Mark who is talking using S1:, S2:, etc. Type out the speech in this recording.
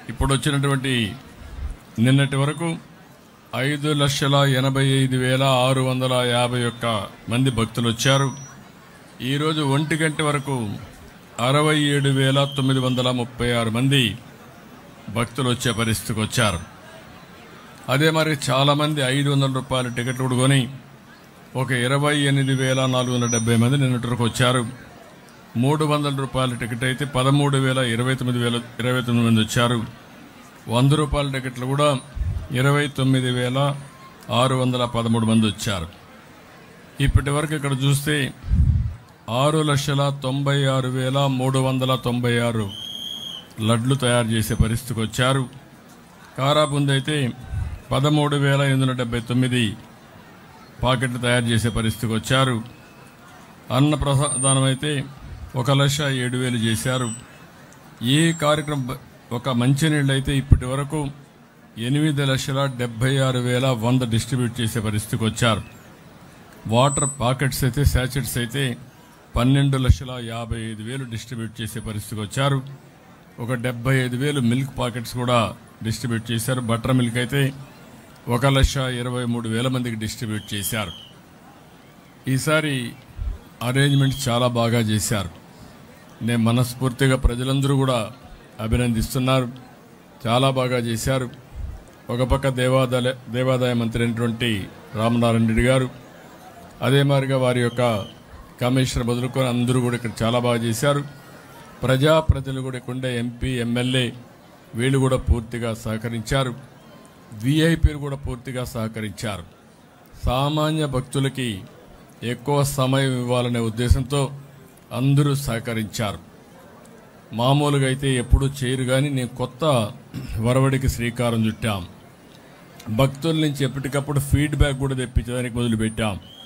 S1: ఇప్పుడు వచ్చినటువంటి నిన్నటి వరకు ఐదు లక్షల ఎనభై ఐదు వేల ఆరు వందల యాభై ఒక్క మంది భక్తులు వచ్చారు ఈరోజు ఒంటి గంట వరకు అరవై ఏడు వేల తొమ్మిది వందల ముప్పై ఆరు మంది భక్తులు వచ్చే పరిస్థితికి వచ్చారు అదే మరి చాలామంది ఐదు వందల రూపాయల టికెట్లు కూడా కొని ఒక ఇరవై ఎనిమిది వేల నాలుగు వందల డెబ్బై మంది నిన్నటి వరకు వచ్చారు మూడు వందల రూపాయల టికెట్ అయితే పదమూడు వేల ఇరవై తొమ్మిది వేల ఇరవై తొమ్మిది మంది వచ్చారు వంద రూపాయల టికెట్లు కూడా ఇరవై తొమ్మిది వేల ఆరు వందల పదమూడు మంది వచ్చారు ఇప్పటి వరకు ఇక్కడ చూస్తే ఆరు లక్షల తొంభై ఆరు వేల మూడు వందల తొంభై ఆరు లడ్లు తయారు చేసే పరిస్థితికి వచ్చారు కారాబుంది అయితే పదమూడు వేల ఎనిమిది వందల డెబ్బై తొమ్మిది పాకెట్లు తయారు చేసే పరిస్థితికి వచ్చారు అన్న ప్రసాదనం అయితే ఒక లక్ష ఏడు వేలు చేశారు ఏ కార్యక్రమం బ- ఒక మంచినీళ్ళు అయితే ఇప్పటి వరకు ఎనిమిది లక్షల డెబ్బై ఆరు వేల వంద డిస్ట్రిబ్యూట్ చేసే పరిస్థితికి వచ్చారు వాటర్ పాకెట్స్ అయితే శాచెట్స్ అయితే పన్నెండు లక్షల యాభై ఐదు వేలు డిస్ట్రిబ్యూట్ చేసే పరిస్థితికి వచ్చారు ఒక డెబ్బై ఐదు వేలు మిల్క్ పాకెట్స్ కూడా డిస్ట్రిబ్యూట్ చేశారు బటర్ మిల్క్ అయితే ఒక లక్ష ఇరవై మూడు వేల మందికి డిస్ట్రిబ్యూట్ చేశారు ఈసారి అరేంజ్మెంట్ చాలా బాగా చేశారు నేను మనస్ఫూర్తిగా ప్రజలందరూ కూడా అభినందిస్తున్నారు చాలా బాగా చేశారు ఒక పక్క దేవాదాయ దేవాదాయ మంత్రి అయినటువంటి రామనారాయణ రెడ్డి గారు అదే మాదిరిగా వారి యొక్క కమిషనర్ మొదలుకొని అందరూ కూడా ఇక్కడ చాలా బాగా చేశారు ప్రజాప్రతినిధులు కూడా ఇక్కడ ఉండే ఎంపీ ఎమ్మెల్యే వీళ్ళు కూడా పూర్తిగా సహకరించారు విఐపీలు కూడా పూర్తిగా సహకరించారు సామాన్య భక్తులకి ఎక్కువ సమయం ఇవ్వాలనే ఉద్దేశంతో అందరూ సహకరించారు మామూలుగా అయితే ఎప్పుడూ చేయరు కానీ నేను కొత్త వరవడికి శ్రీకారం చుట్టాం భక్తుల నుంచి ఎప్పటికప్పుడు ఫీడ్బ్యాక్ కూడా తెప్పించడానికి మొదలుపెట్టాం